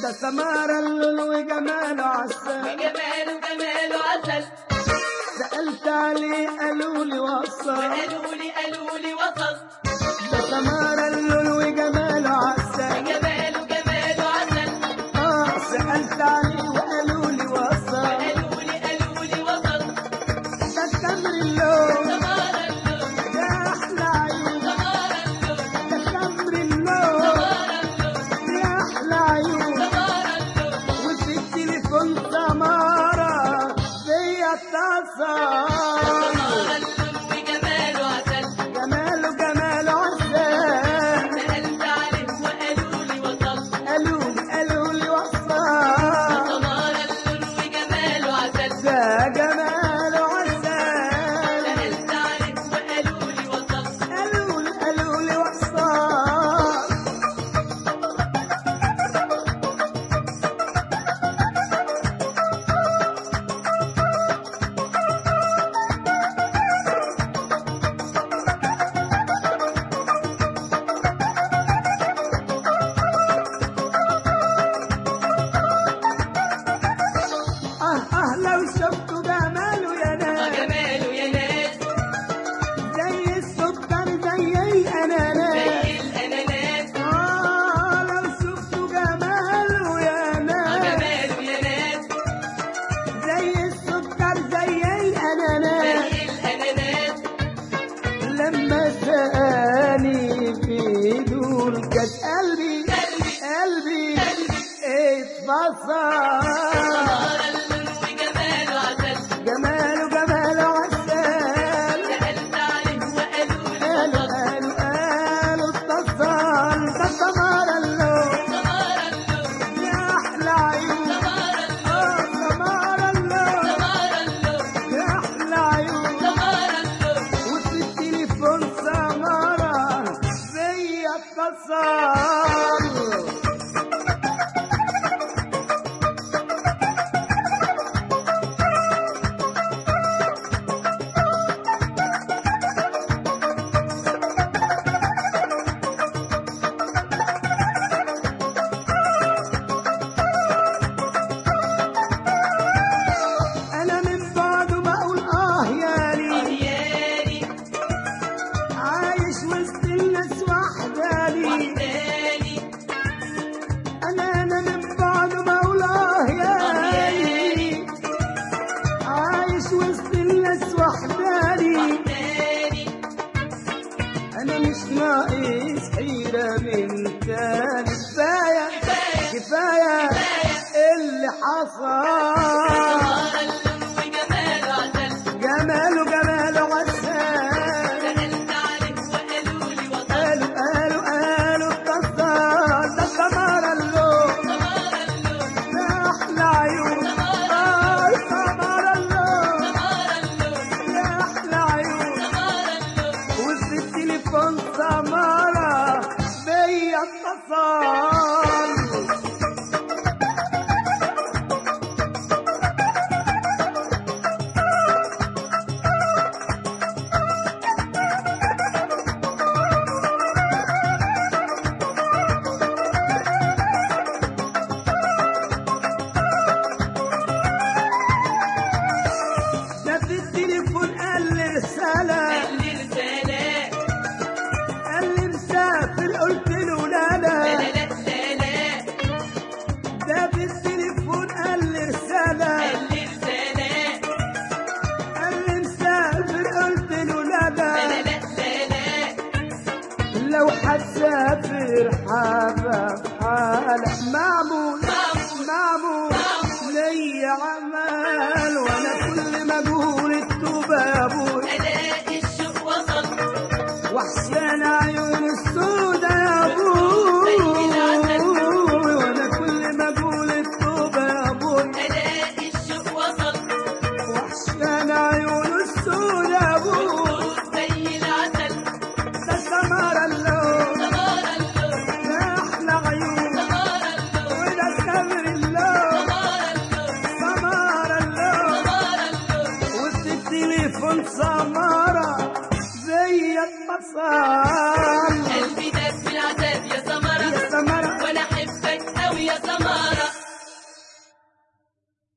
ده سمار اللون وجماله عسل جماله جماله عسل سألت عليه قالوا لي وصل قالوا لي قالوا لي وصل ده سمار اللون وجماله عسل جماله جماله عسل اه سألت عليه وقالوا لي وصل قالوا لي قالوا لي وصل ده تمر اللون سمار اللون ده أحلى عيون سمار اللون ده تمر اللون سمار اللون ده أحلى عيون سمار اللون وفي التليفون سمارة فيا اتصل سمار اللون وجماله عسل جماله جماله عسل سألت عليه وقالوا لي وصل قالوا لي قالوا لي وصل سمار اللون وجماله عسل ده جماله عسل سألت عليه وقالوا لي وصل قالوا لي قالوا لي وصل اه اه لو شفتوا جماله يا ناس جماله يا ناس زي السكر زي الاناناس زي الأناناس آه لو شفتوا جماله يا ناس جماله يا ناس زي السكر زي الأناناس زي الأناناس لما سأني في دول كانت قلبي قلبي اتفصل سمار اللون وجماله عسل جماله جماله عسل سألت عليه وقالوا لي قالوا وصل قالوا قالوا اتصل ده سمر اللون سمار اللون يا أحلى عيون سمار اللون آه سمر اللون سمار اللون يا أحلى عيون سمار اللون وفي التليفون سمرة فيا اتصل أنا من بعده بقول آه يالي أهيالي عايش وسط الناس وحداني وحداني أنا أنا من بعده بقول آه يالي عايش وسط الناس وحداني وحداني أنا مش ناقص حيرة من تاني كفاية كفاية اللي حصل سمار اللون وجماله عسل جماله جماله عسل سألت عليه وقالوا لي وصل قالوا قالوا قالوا اتصل ده سمر اللون سمار اللون ده أحلى عيون آه سمر اللون سمار اللون ده أحلى عيون سمار اللون وفي التليفون سمارة بيا اتصل ده في التليفون قال لي رسالة قال لي رسالة قال لي مسافر قلت له لا لا لا لا لا لا ده في التليفون قال لي رسالة قال لي رسالة قال لي مسافر قلت له لا لا لا لا لا لا لو هتسافر حابب حالك معمول معمول ليا عمال وانا كل ما اقول التوبه يا ابوي ألاقي الشوق وصل وحشان عيون السودا يا ابوي وانا كل ما اقول التوبه يا ابوي ألاقي الشوق وصل وحشان عيون السودا يا ابوي زي العسل ده سمر اللون سمار اللون ده احلى عيون سمار اللون وده سمر اللون سمار اللون سمر اللون سمار اللون وفي التليفون سمارة زي المسار